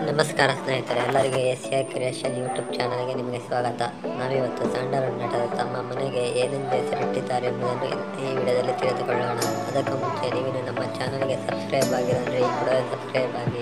ನಮಸ್ಕಾರ ಸ್ನೇಹಿತರೆ ಎಲ್ಲರಿಗೂ ಏಷ್ಯಾ ಕ್ರಿಯೇಷನ್ ಯೂಟ್ಯೂಬ್ ಚಾನಲ್ಗೆ ನಿಮಗೆ ಸ್ವಾಗತ ನಾವಿವತ್ತು ಸ್ಯಾಂಡಲ್ವುಡ್ ನಟರು ತಮ್ಮ ಮನೆಗೆ ಏನೆಂದು ಹೆಸರಿಟ್ಟಿದ್ದಾರೆ ಎಂಬುದನ್ನು ಈ ವಿಡಿಯೋದಲ್ಲಿ ತಿಳಿದುಕೊಳ್ಳೋಣ ಅದಕ್ಕೂ ಮುಂಚೆ ನೀವು ನಮ್ಮ ಚಾನಲ್ಗೆ ಸಬ್ಸ್ಕ್ರೈಬ್ ಆಗಿರೋದ್ರೆ ಈ ಕೂಡ ಸಬ್ಸ್ಕ್ರೈಬ್ ಆಗಿ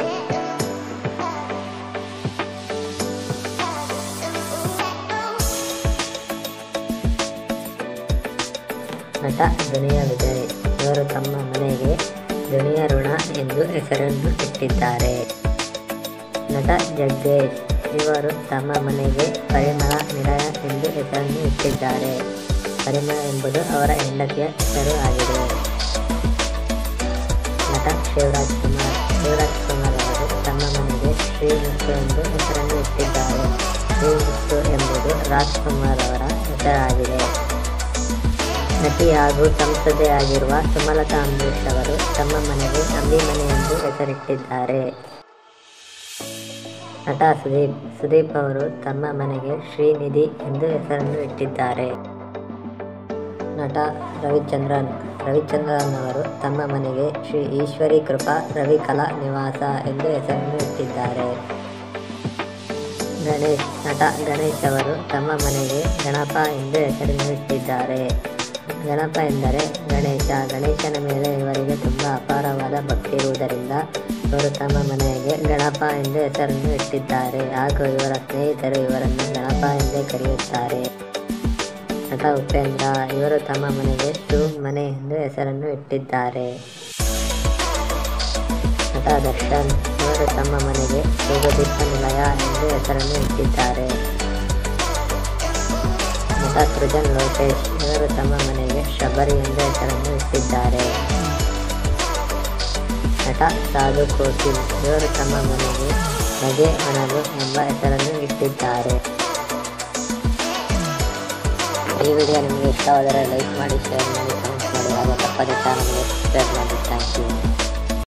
ನಟ ದುನಿಯಾ ವಿಜಯ್ ಇವರು ತಮ್ಮ ಮನೆಗೆ ದುನಿಯಾ ಋಣ ಎಂದು ಹೆಸರನ್ನು ಇಟ್ಟಿದ್ದಾರೆ ನಟ ಜಗ್ಗೇಶ್ ಇವರು ತಮ್ಮ ಮನೆಗೆ ಪರಿಮಳ ನಿಲಯ ಎಂದು ಹೆಸರನ್ನು ಇಟ್ಟಿದ್ದಾರೆ ಪರಿಮಳ ಎಂಬುದು ಅವರ ಹೆಂಡತಿಯ ಹೆಸರು ಆಗಿದೆ ನಟ ಶಿವರಾಜ್ ಕುಮಾರ್ ಶಿವರಾಜ್ ಕುಮಾರ್ ಅವರು ತಮ್ಮ ಮನೆಗೆ ಶ್ರೀಮುತ್ತು ಎಂದು ಹೆಸರನ್ನು ಇಟ್ಟಿದ್ದಾರೆ ಶ್ರೀಮುತ್ತು ಎಂಬುದು ರಾಜ್ಕುಮಾರ್ ಅವರ ಹೆಸರಾಗಿದೆ ನಟಿ ಹಾಗೂ ಸಂಸದೆ ಆಗಿರುವ ಸುಮಲತಾ ಅಂಬರೀಶ್ ಅವರು ತಮ್ಮ ಮನೆಗೆ ಅಂಬಿ ಮನೆ ಎಂದು ಹೆಸರಿಟ್ಟಿದ್ದಾರೆ ನಟ ಸುದೀಪ್ ಸುದೀಪ್ ಅವರು ತಮ್ಮ ಮನೆಗೆ ಶ್ರೀನಿಧಿ ಎಂದು ಹೆಸರನ್ನು ಇಟ್ಟಿದ್ದಾರೆ ನಟ ರವಿಚಂದ್ರನ್ ರವಿಚಂದ್ರನ್ ಅವರು ತಮ್ಮ ಮನೆಗೆ ಶ್ರೀ ಈಶ್ವರಿ ಕೃಪಾ ರವಿಕಲಾ ನಿವಾಸ ಎಂದು ಹೆಸರನ್ನು ಇಟ್ಟಿದ್ದಾರೆ ಗಣೇಶ್ ನಟ ಗಣೇಶ್ ಅವರು ತಮ್ಮ ಮನೆಗೆ ಗಣಪ ಎಂದು ಹೆಸರನ್ನು ಇಟ್ಟಿದ್ದಾರೆ ಗಣಪ ಎಂದರೆ ಗಣೇಶ ಗಣೇಶನ ಮೇಲೆ ಇವರಿಗೆ ತುಂಬ ಅಪಾರವಾದ ಭಕ್ತಿ ಇರುವುದರಿಂದ ಇವರು ತಮ್ಮ ಮನೆಗೆ ಗಣಪ ಎಂದು ಹೆಸರನ್ನು ಇಟ್ಟಿದ್ದಾರೆ ಹಾಗೂ ಇವರ ಸ್ನೇಹಿತರು ಇವರನ್ನು ಗಣಪ ಎಂದೇ ಕರೆಯುತ್ತಾರೆ ನಟ ಉಪೇಂದ್ರ ಇವರು ತಮ್ಮ ಮನೆಗೆ ಶಿವ ಮನೆ ಎಂದು ಹೆಸರನ್ನು ಇಟ್ಟಿದ್ದಾರೆ ನಟ ದರ್ಶನ್ ಇವರು ತಮ್ಮ ಮನೆಗೆ ಯೋಗದೀಪ ನಿಲಯ ಎಂದು ಹೆಸರನ್ನು ಇಟ್ಟಿದ್ದಾರೆ ನಟ ಸೃಜನ್ ಲೋಕೇಶ್ ಇವರು ತಮ್ಮ ಮನೆಗೆ ಶಬರಿ ಎಂದು ಹೆಸರನ್ನು ಇಟ್ಟಿದ್ದಾರೆ ನಟ ಸಾಧು ಕೋಕಿಲ್ ಇವರು ತಮ್ಮ ಮನೆಗೆ ನಗೆ ಒಣಗು ಎಂಬ ಹೆಸರನ್ನು ಇಟ್ಟಿದ್ದಾರೆ ಈ ವಿಡಿಯೋ ನಿಮಗೆ ಇಷ್ಟವಾದರೆ ಲೈಕ್ ಮಾಡಿ ಶೇರ್ ಮಾಡಿ ಕಮೆಂಟ್ ಮಾಡಿ ಹಾಗೂ ತಪ್ಪದೇ ಚಾನಲ್ಗೆ ಸಬ್ಸ್ಕ್ರೈಬ್ ಮಾಡಿ ಥ್ಯಾಂಕ್ ಯು